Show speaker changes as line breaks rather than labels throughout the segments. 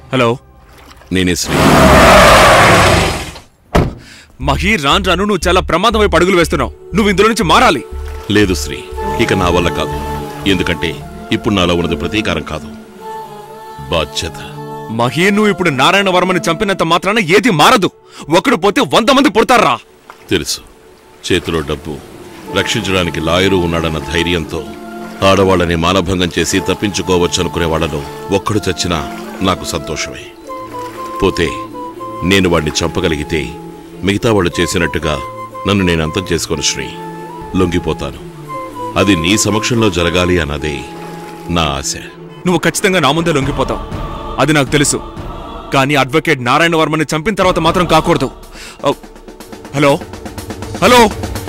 hello
నేనే శ్రీ
మహి రాన్ రాను నువ్వు చాలా ప్రమాదం వైపు అడుగులు వేస్తున్నావు నువ్వు ఇందులో నుంచి మారాలి
లేదు శ్రీ ఇక నా వల్ల కాదు ఎందుకంటే ఇప్పుడు నాలో ఉన్నది ప్రతీకారం కాదు బాధ్యత
మహి నువ్వు ఇప్పుడు నారాయణ వర్మని చంపినంత మాత్రాన ఏది మారదు ఒకడు పోతే వంద మంది పుడతారా
తెలుసు చేతిలో డబ్బు రక్షించడానికి లాయరు ఉన్నాడన్న ధైర్యంతో ఆడవాళ్ళని మానభంగం చేసి తప్పించుకోవచ్చు అనుకునే వాళ్ళలో ఒక్కడు చచ్చినా నాకు సంతోషమే పోతే నేను వాడిని చంపగలిగితే మిగతా వాళ్ళు చేసినట్టుగా నన్ను నేను అంతం చేసుకోను శ్రీ లొంగిపోతాను అది నీ సమక్షంలో జరగాలి అన్నదే నా ఆశ
నువ్వు ఖచ్చితంగా నా ముందే లొంగిపోతావు అది నాకు తెలుసు కానీ అడ్వకేట్ నారాయణ వర్మని చంపిన తర్వాత మాత్రం కాకూడదు ఔ, హలో హలో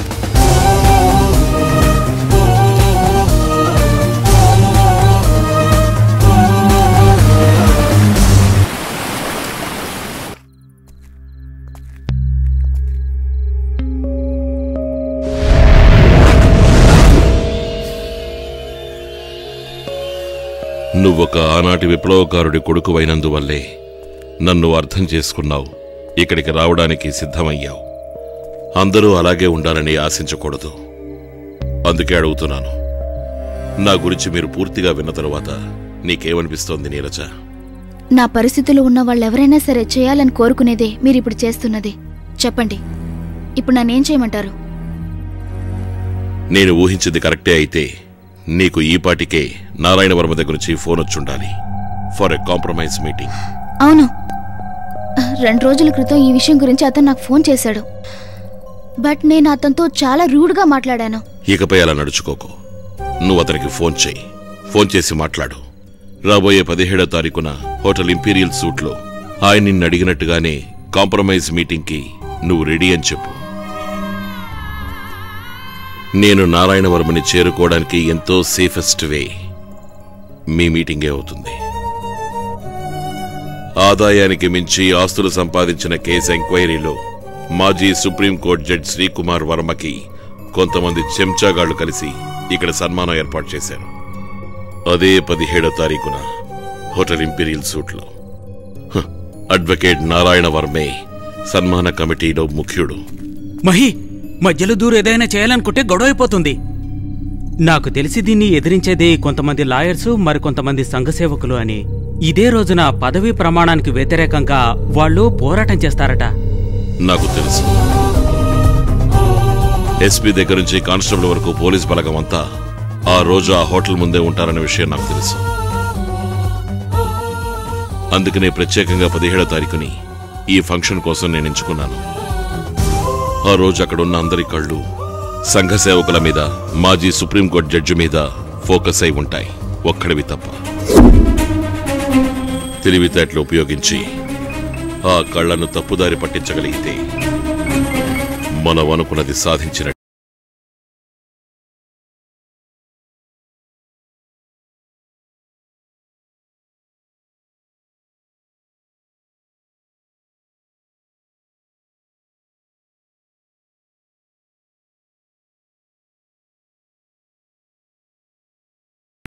నువ్వొక ఆనాటి విప్లవకారుడి కొడుకువైనందువల్లే నన్ను అర్థం చేసుకున్నావు ఇక్కడికి రావడానికి సిద్ధమయ్యావు అందరూ అలాగే ఉండాలని ఆశించకూడదు అందుకే అడుగుతున్నాను నా గురించి మీరు పూర్తిగా విన్న తరువాత నీకేమనిపిస్తోంది నీరజ
నా పరిస్థితిలో ఉన్న వాళ్ళెవరైనా సరే చేయాలని కోరుకునేదే మీరిప్పుడు చేస్తున్నది చెప్పండి ఇప్పుడు నన్నేం చేయమంటారు
నేను ఊహించింది కరెక్టే అయితే నీకు ఈ పాటికే నారాయణ వర్మ దగ్గర నుంచి ఫోన్ వచ్చుండాలి ఫర్ ఎ కాంప్రమైజ్ మీటింగ్
అవును రెండు రోజుల క్రితం ఈ విషయం గురించి అతను నాకు ఫోన్ చేశాడు బట్ నేను అతనితో చాలా రూడ్గా మాట్లాడాను
ఇకపై అలా నడుచుకోకు నువ్వు అతనికి ఫోన్ చేయి ఫోన్ చేసి మాట్లాడు రాబోయే పదిహేడో తారీఖున హోటల్ ఇంపీరియల్ సూట్లో ఆయన నిన్ను అడిగినట్టుగానే కాంప్రమైజ్ మీటింగ్కి నువ్వు రెడీ అని చెప్పు నేను నారాయణవర్మని చేరుకోవడానికి ఎంతో సేఫెస్ట్ వే మీ మీటింగే అవుతుంది ఆదాయానికి మించి ఆస్తులు సంపాదించిన కేసు ఎంక్వైరీలో మాజీ సుప్రీంకోర్టు జడ్జి శ్రీకుమార్ వర్మకి కొంతమంది చెంచాగాళ్లు కలిసి ఇక్కడ సన్మానం ఏర్పాటు చేశారు అదే పదిహేడో తారీఖున హోటల్ ఇంపీరియల్ సూట్లో హ, అడ్వకేట్ నారాయణ వర్మే సన్మాన కమిటీలో ముఖ్యుడు
మహి మధ్యలో దూరం ఏదైనా చేయాలనుకుంటే గొడవ అయిపోతుంది నాకు తెలిసి దీన్ని ఎదిరించేది కొంతమంది లాయర్స్ మరికొంతమంది సంఘ సేవకులు అని ఇదే రోజున పదవీ ప్రమాణానికి వ్యతిరేకంగా వాళ్ళు పోరాటం చేస్తారట
నాకు తెలుసు ఎస్పీ దగ్గర నుంచి కానిస్టేబుల్ వరకు పోలీస్ బలగం అంతా ఆ రోజు ఆ హోటల్ ముందే ఉంటారన్న విషయం నాకు తెలుసు అందుకనే ప్రత్యేకంగా పదిహేడో తారీఖుని ఈ ఫంక్షన్ కోసం నేను ఎంచుకున్నాను ఆ రోజు అక్కడ ఉన్న అందరి కళ్ళు సంఘ సేవకుల మీద మాజీ సుప్రీంకోర్టు జడ్జి మీద ఫోకస్ అయి ఉంటాయి ఒక్కడివి తప్ప తెలివితేటలు ఉపయోగించి ఆ కళ్ళను తప్పుదారి పట్టించగలిగితే మనం అనుకున్నది సాధించిన